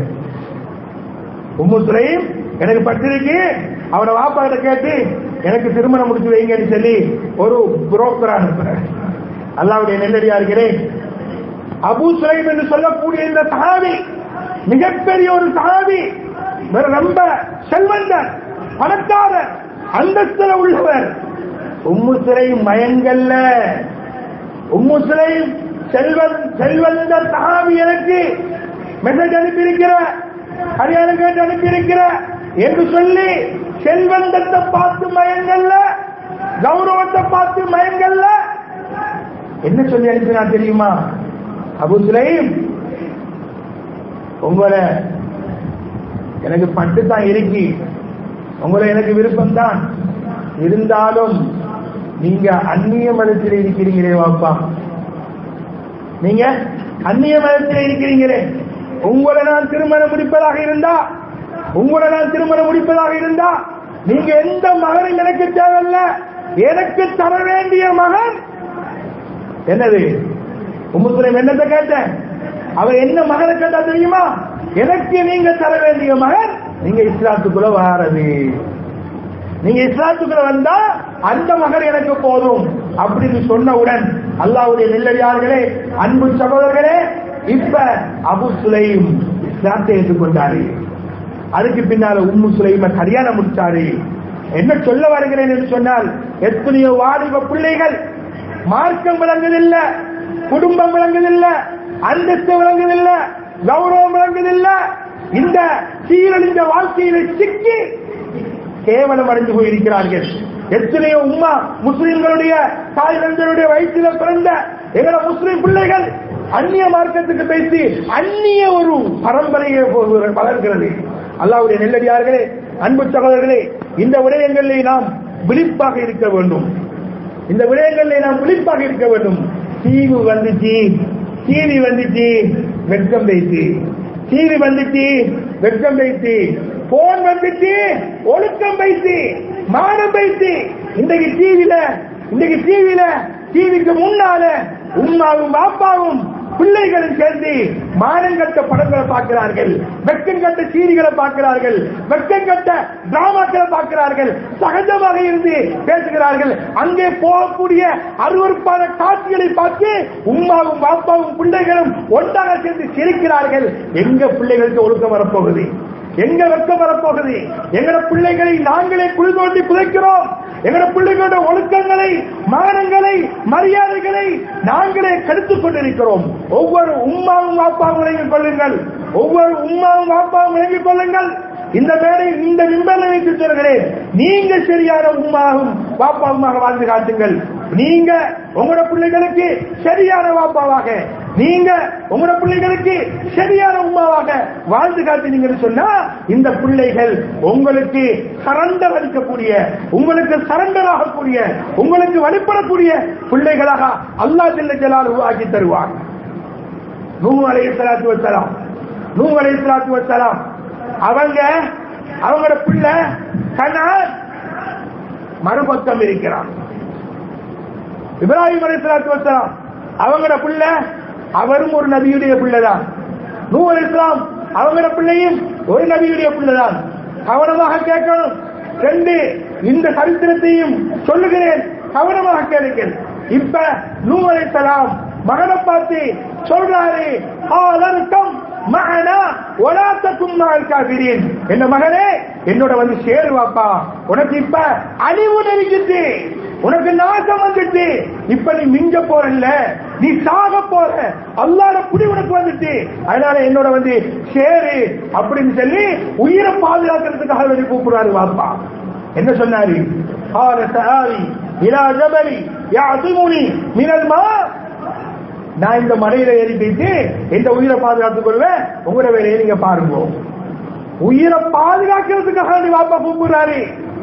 உம்மு சுலைம் எனக்கு பத்திரிக்கை அவனோட பாப்பா கிட்ட கேட்டு எனக்கு திருமணம் முடிச்சு வைங்கன்னு சொல்லி ஒரு புரோக்கர் அனுப்புற அல்லாவுடைய நெல்லடியார்களே அபு சுலைம் என்று சொல்லக்கூடிய இந்த சஹாபி மிகப்பெரிய ஒரு சஹாபி வேற ரொம்ப செல்வந்தர் பணக்காரர் அந்தஸ்துல உள்ளவர் உம்மு சிலை மயங்கல்ல உம்மு சிலை செல்வன் செல்வந்த சஹாபி எனக்கு மெசேஜ் அனுப்பியிருக்கிற ஹரியானா கேட்டு அனுப்பியிருக்கிற என்று சொல்லி செல்வந்தத்தை பார்த்து மயங்கல்ல கௌரவத்தை பார்த்து மயங்கல்ல என்ன சொல்லி அனுப்பினா தெரியுமா அபு சுலைம் உங்களை எனக்கு பட்டு தான் இருக்கு உங்களை எனக்கு விருப்பம் தான் இருந்தாலும் நீங்க அந்நிய மதத்தில் இருக்கிறீங்களே வாப்பா நீங்க அந்நிய மதத்தில் இருக்கிறீங்களே உங்களை நான் திருமணம் முடிப்பதாக இருந்தா உங்களை நான் திருமணம் முடிப்பதாக இருந்தா நீங்க எந்த மகனும் எனக்கு தேவையில்ல எனக்கு தர வேண்டிய மகன் என்னது உமுஸ்லிம் என்னத்தை கேட்டேன் அவ என்ன மகனை கேட்டா தெரியுமா எனக்கு நீங்க தர வேண்டிய மகன் நீங்க இஸ்லாத்துக்குள்ள வாரது நீங்க இஸ்லாத்துக்குள்ள வந்தா அந்த மகன் எனக்கு போதும் அப்படின்னு சொன்னவுடன் அல்லாவுடைய நெல்லடியார்களே அன்பு சகோதரர்களே இப்ப அபு சுலைம் இஸ்லாத்தை ஏற்றுக்கொண்டாரு அதுக்கு பின்னால உம்மு சுலைம கல்யாணம் முடிச்சாரு என்ன சொல்ல வருகிறேன் என்று சொன்னால் எத்தனையோ வாலிப பிள்ளைகள் மார்க்கம் விளங்குதில்ல குடும்பம் விளங்குதில்ல அந்தஸ்து விளங்குதில்ல கௌரவம் விளங்குதில்ல இந்த சீரழிந்த வாழ்க்கையில சிக்கி கேவலம் அடைந்து போயிருக்கிறார்கள் எத்தனையோ உம்மா முஸ்லிம்களுடைய தாய் தந்தருடைய வயிற்றில பிறந்த எங்கள முஸ்லிம் பிள்ளைகள் அந்நிய மார்க்கத்துக்கு பேசி அந்நிய ஒரு பரம்பரையை வளர்கிறது அல்லாவுடைய நெல்லடியார்களே அன்பு சகோதரர்களே இந்த விடயங்களிலே நாம் விழிப்பாக இருக்க வேண்டும் இந்த விடயங்களிலே நாம் விழிப்பாக இருக்க வேண்டும் தீவு வந்துச்சு தீவி வந்துச்சு வெட்கம் வைத்து டிவி வந்துச்சு வெட்கம் வைத்து போன் வந்துச்சு ஒழுக்கம் வைத்து மானம் வைத்து இன்றைக்கு டிவில இன்றைக்கு டிவில டிவிக்கு முன்னால உம்மாவும் பாப்பாவும் பிள்ளைகளும் சேர்ந்து மானங்கட்ட படங்களை பார்க்கிறார்கள் வெக்கம் கட்ட சீரிகளை பார்க்கிறார்கள் வெக்கம் கட்ட டிராமாக்களை பார்க்கிறார்கள் சகஜமாக இருந்து பேசுகிறார்கள் அங்கே போகக்கூடிய அருவருப்பான காட்சிகளை பார்த்து உம்மாவும் பாப்பாவும் பிள்ளைகளும் ஒன்றாக சேர்ந்து சிரிக்கிறார்கள் எங்க பிள்ளைகளுக்கு ஒழுக்கம் வரப்போகுது எங்க வெக்கம் வரப்போகுது எங்கட பிள்ளைகளை நாங்களே குழி தோண்டி புதைக்கிறோம் எங்கட பிள்ளைகளோட ஒழுக்கங்களை மானங்களை மரியாதைகளை நாங்களே கெடுத்துக் கொண்டிருக்கிறோம் ஒவ்வொரு உம்மாவும் பாப்பாவும் விளங்கிக் கொள்ளுங்கள் ஒவ்வொரு உம்மாவும் பாப்பாவும் விளங்கிக் கொள்ளுங்கள் இந்த மேடை இந்த விம்பலை வைத்து சொல்கிறேன் நீங்க சரியான உம்மாவும் பாப்பாவுமாக வாழ்ந்து காட்டுங்கள் நீங்க உங்களோட பிள்ளைகளுக்கு சரியான பாப்பாவாக நீங்க உங்களோட பிள்ளைகளுக்கு சரியான உமாவாக வாழ்ந்து காட்டினீங்கன்னு சொன்னா இந்த பிள்ளைகள் உங்களுக்கு சரண்டர் அளிக்கக்கூடிய உங்களுக்கு சரண்டர் ஆகக்கூடிய உங்களுக்கு வழிபடக்கூடிய பிள்ளைகளாக அல்லா ஜல்ல ஜலால் உருவாக்கி தருவார் நூ அலைய சலாத்து வசலாம் நூ அலைய சலாத்து வசலாம் அவங்க அவங்களோட பிள்ளை கண்ணா மறுபக்கம் இருக்கிறான் இப்ராஹிம் அலை சலாத்து வசலாம் அவங்களோட பிள்ளை அவரும் ஒரு நபியுடைய பிள்ளைதான் நூ அலை இஸ்லாம் அவங்களோட பிள்ளையும் ஒரு நபியுடைய பிள்ளைதான் கவனமாக கேட்கணும் ரெண்டு இந்த சரித்திரத்தையும் சொல்லுகிறேன் கவனமாக கேளுங்கள் இப்ப நூ அலை சலாம் மகனை பார்த்து சொல்றாரு ஆலர்க்கம் மகனா ஒலாத்தக்கும் நாள் காபிரீன் என்ன மகனே என்னோட வந்து சேருவாப்பா உனக்கு இப்ப அழிவு நெருங்கிட்டு உனக்கு நாசம் வந்துட்டு இப்ப நீ மிஞ்ச போறல்ல நீ சாக போற அல்லாத புடி உனக்கு வந்துட்டு அதனால என்னோட வந்து சேரு அப்படின்னு சொல்லி உயிரை பாதுகாக்கிறதுக்காக வெளியே கூப்பிடுறாரு வாப்பா என்ன சொன்னாரு قال سآوي إلى جبل يعصمني من الماء நான் இந்த மலையில ஏறி போயிட்டு இந்த உயிரை பாதுகாத்துக் கொள்வேன் உங்களோட வேலையை நீங்க பாருங்க உயிரை பாதுகாக்கிறதுக்காக வேண்டி வாப்பா கூப்பிடுறாரு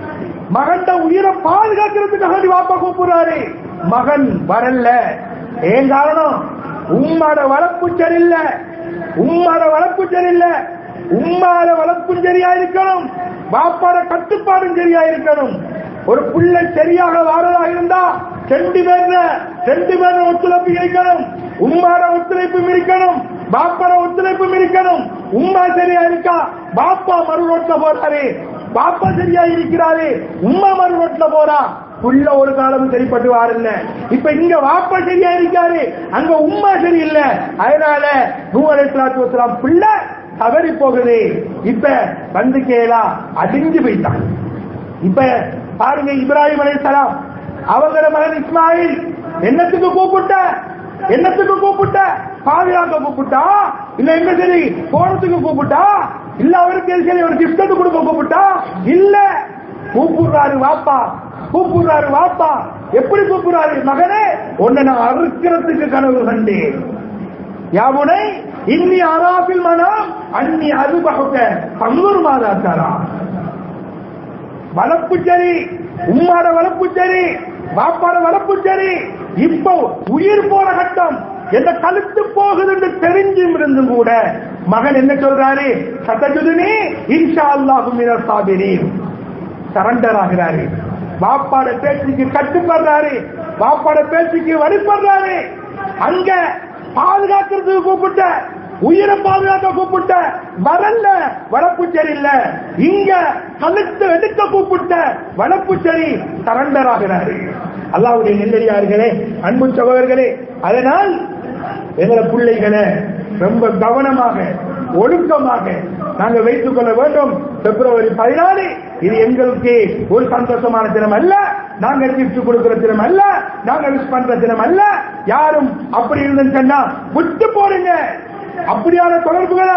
மகன்ட உயிரை பாதுகாக்கிறதுக்காக வேண்டி வாப்பா கூப்பிடுறாரு மகன் வரல ஏன் காரணம் உம்மாட வளர்ப்பு சரியில்ல உம்மாட வளர்ப்பு சரியில்ல உம்மாட வளர்ப்பும் சரியா இருக்கணும் பாப்பாட கட்டுப்பாடும் சரியா இருக்கணும் ஒரு பிள்ளை சரியாக வாரதா இருந்தா ரெண்டு பேர்ல ரெண்டு பேரும் ஒத்துழைப்பு இருக்கணும் உம்மாட ஒத்துழைப்பும் இருக்கணும் பாப்பாட ஒத்துழைப்பும் இருக்கணும் உம்மா சரியா இருக்கா பாப்பா மறு ரோட்ல போறாரு பாப்பா சரியா இருக்கிறாரு உம்மா மறு ரோட்ல போறா புள்ள ஒரு காலமும் சரிப்பட்டு வாரில்ல இப்ப இங்க வாப்பா சரியா இருக்காரு அங்க உம்மா சரியில்லை அதனால நூ அலைஹிஸ்ஸலாத்து வஸலாம் பிள்ளை தவறி போகுது இப்ப வந்து கேளா அடிஞ்சு போயிட்டான் இப்ப பாருங்க இப்ராஹிம் அலைஹிஸ்ஸலாம் அவங்கள மகன் இஸ்மாயில் என்னத்துக்கு கூப்பிட்ட என்னத்துக்கு கூப்பிட்ட பாதுகாக்க கூப்பிட்டா இல்ல எங்க சரி போறதுக்கு கூப்பிட்டா இல்ல அவருக்கு எது சரி ஒரு கிஃப்ட் கொடுக்க கூப்பிட்டா இல்ல கூப்பிடுறாரு வாப்பா கூப்பிடுறாரு வாப்பா எப்படி கூப்பிடுறாரு மகனே உன்னை நான் அறுக்கிறதுக்கு கனவு கண்டேன் யாவுனை இன்னி அராபில் மனம் அன்னி அது பகுக்க பங்குரு மாதா தரா வளர்ப்பு சரி உம்மாட வளர்ப்பு சரி பாப்பாட வளர்ப்பு சரி இப்போ உயிர் போன கட்டம் என்ன கழுத்து போகுது என்று தெரிஞ்சும் இருந்தும் கூட மகன் என்ன சொல்றாரு சதஜுதுனி இன்ஷா அல்லாஹு மினர் சாபிரீன் சரண்டர் ஆகிறாரு பாப்பாட பேச்சுக்கு கட்டுப்படுறாரு பாப்பாட பேச்சுக்கு வழிபடுறாரு அங்க பாதுகாக்கிறதுக்கு கூப்பிட்ட உயிரை பாதுகாக்க கூப்பிட்ட வரல வளப்புச்சேரி இல்ல இங்க கழுத்து எடுக்க கூப்பிட்ட வளப்புச்சேரி சரண்டர் ஆகிறாரு அல்லாவுடைய நெல்லடியார்களே அன்பு சகோதரர்களே அதனால் எங்களை பிள்ளைகளை ரொம்ப கவனமாக ஒழுக்கமாக நாங்க வைத்துக் கொள்ள வேண்டும் பிப்ரவரி பதினாலு இது எங்களுக்கு ஒரு சந்தோஷமான தினம் அல்ல நாங்க கிஃப்ட் கொடுக்கிற தினம் அல்ல நாங்க விஷ் பண்ற தினம் அல்ல யாரும் அப்படி இருந்துன்னு சொன்னா விட்டு போடுங்க அப்படியான தொடர்புகளை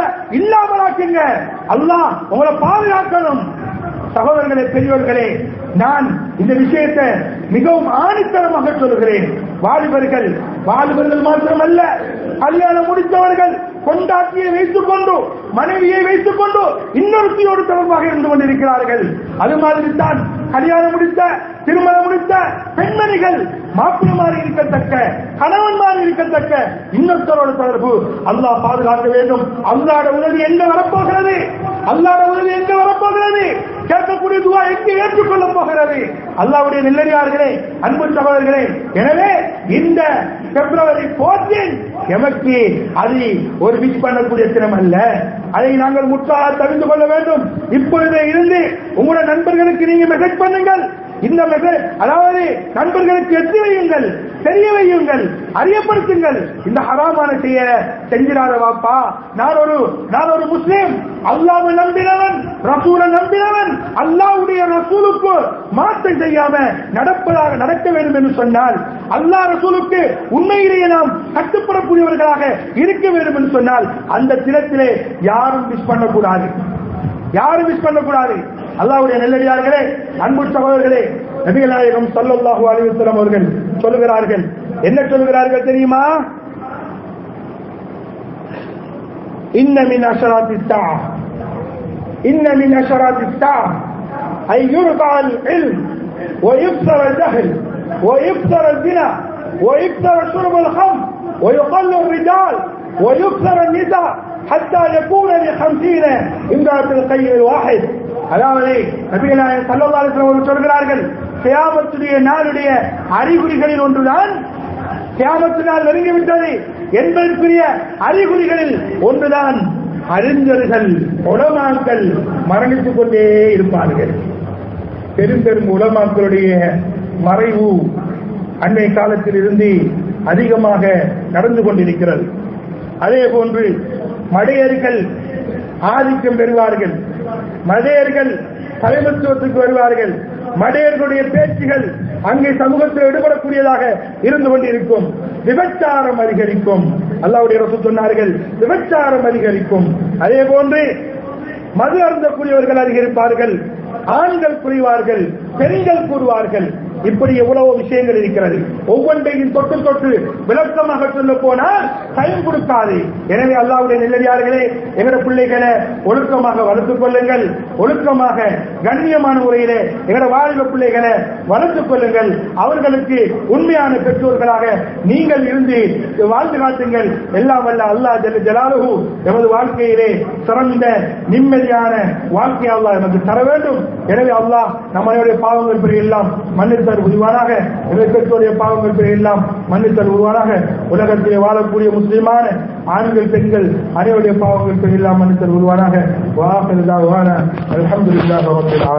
இல்லாமலாக்குங்க அல்லாஹ் உங்களை பாதுகாக்கணும் சகோதரர்களே பெரியவர்களே நான் இந்த விஷயத்தை மிகவும் ஆணித்தரமாக சொல்கிறேன் வாலிபர்கள் வாலிபர்கள் மாத்திரமல்ல கல்யாணம் முடித்தவர்கள் கொண்டாட்டியை வைத்துக் கொண்டு மனைவியை வைத்துக் கொண்டு இன்னொருத்தியோடு தொடர்பாக இருந்து கொண்டிருக்கிறார்கள் அது மாதிரி தான் கல்யாணம் முடித்த திருமணம் முடித்த பெண்மணிகள் மாப்பிளமாரி இருக்கத்தக்க கணவன்மாரி இருக்கத்தக்க இன்னொருத்தரோட தொடர்பு அல்லாஹ் பாதுகாக்க வேண்டும் அல்லாட உதவி எங்க வரப்போகிறது அல்லாட உதவி எங்க வரப்போகிறது கேட்கக்கூடிய துவா எங்க ஏற்றுக்கொள்ளப் போகிறது அல்லாவுடைய நெல்லடியார்களே அன்பு சகோதரர்களே எனவே இந்த பிப்ரவரி 14 எமக்கு அது ஒரு மிஸ் பண்ணக்கூடிய தினம் அல்ல அதை நாங்கள் முற்றாக தெரிந்து கொள்ள வேண்டும் இப்பொழுதே இருந்து உங்களுடைய நண்பர்களுக்கு நீங்க மெசேஜ் பண்ணுங்கள் இந்த மெசேஜ் அதாவது நண்பர்களுக்கு எத்தி வையுங்கள் தெரிய வையுங்கள் அறியப்படுத்துங்கள் இந்த ஹராமான செய்ய செஞ்சிடாத வாப்பா நான் ஒரு நான் ஒரு முஸ்லீம் அல்லாவை நம்பினவன் ரசூலை நம்பினவன் அல்லாவுடைய ரசூலுக்கு மாற்றம் செய்யாம நடப்பதாக நடக்க வேண்டும் என்று சொன்னால் அல்லாஹ் ரசூலுக்கு உண்மையிலேயே நாம் கட்டுப்படக்கூடியவர்களாக இருக்க வேண்டும் என்று சொன்னால் அந்த தினத்திலே யாரும் மிஸ் பண்ணக்கூடாது யாரும் மிஸ் பண்ணக்கூடாது அல்லாவுடைய நெல்லடியார்களே அன்பு சகோதரர்களே நபிகள் நாயகம் ஸல்லல்லாஹு அலைஹி வஸல்லம் அவர்கள் சொல்லுகிறார்கள் என்ன சொல்லுகிறார்கள் தெரியுமா இன்ன மின் அஷராத்தி தா இன்ன மின் அஷராத்தி தா أن يرفع العلم ويكثر الجهل ويكثر الزنا ويكثر شرب الخمر ويقل الرجال ويكثر النساء حتى يكون لخمسين امرأة القيم الواحد அதாவது நபிகளாயம் சல்லல்லா அலிஸ்லாம் அவர்கள் சொல்கிறார்கள் கியாமத்துடைய நாளுடைய அறிகுறிகளில் ஒன்றுதான் கியாமத்து நாள் நெருங்கிவிட்டது என்பதற்குரிய அறிகுறிகளில் ஒன்றுதான் அறிஞர்கள் உலமாக்கள் மரணித்துக் கொண்டே இருப்பார்கள் பெரும் பெரும் உலமாக்களுடைய மறைவு அன்னை காலத்தில் இருந்து அதிகமாக நடந்து கொண்டிருக்கிறது அதே போன்று மடையர்கள் ஆதிக்கம் பெறுவார்கள் மடையர்கள் தலைமத்துவத்துக்கு வருவார்கள் மடையர்களுடைய பேச்சுகள் அங்கே சமூகத்தில் ஈடுபடக்கூடியதாக இருந்து கொண்டிருக்கும் விபச்சாரம் அதிகரிக்கும் அல்லாவுடைய ரசூ சொன்னார்கள் விபச்சாரம் அதிகரிக்கும் அதே போன்று மது அருந்தக்கூடியவர்கள் அதிகரிப்பார்கள் ஆண்கள் புரிவார்கள் பெண்கள் கூறுவார்கள் இப்படி எவ்வளவு விஷயங்கள் இருக்கிறது ஒவ்வொன்றையும் தொட்டு தொட்டு விளக்கமாக சொல்ல போனால் டைம் கொடுக்காது எனவே அல்லாவுடைய நெல்லடியார்களே எங்கட பிள்ளைகளை ஒழுக்கமாக வளர்த்துக் கொள்ளுங்கள் ஒழுக்கமாக கண்ணியமான முறையிலே எங்கட வாலிப பிள்ளைகளை வளர்த்துக் கொள்ளுங்கள் அவர்களுக்கு உண்மையான பெற்றோர்களாக நீங்கள் இருந்து வாழ்ந்து காட்டுங்கள் எல்லாம் வல்ல அல்லாஹ் ஜல்ல ஜலாலுஹு எமது வாழ்க்கையிலே சிறந்த நிம்மதியான வாழ்க்கை அல்லாஹ் நமக்கு தர வேண்டும் எனவே அல்லாஹ் நம்மளுடைய பாவங்கள் பெரிய எல்லாம் மன்னித்தல் உருவானாக எங்கள் பெற்றோருடைய பாவங்கள் பெரிய எல்லாம் மன்னித்தல் உருவானாக உலகத்திலே வாழக்கூடிய முஸ்லிமான ஆண்கள் பெண்கள் அனைவருடைய பாவங்கள் பெரிய எல்லாம் மன்னித்தல் உருவானாக வாஹிருதா வான அல்ஹம்துலில்லாஹி ரப்பில் ஆலமீன்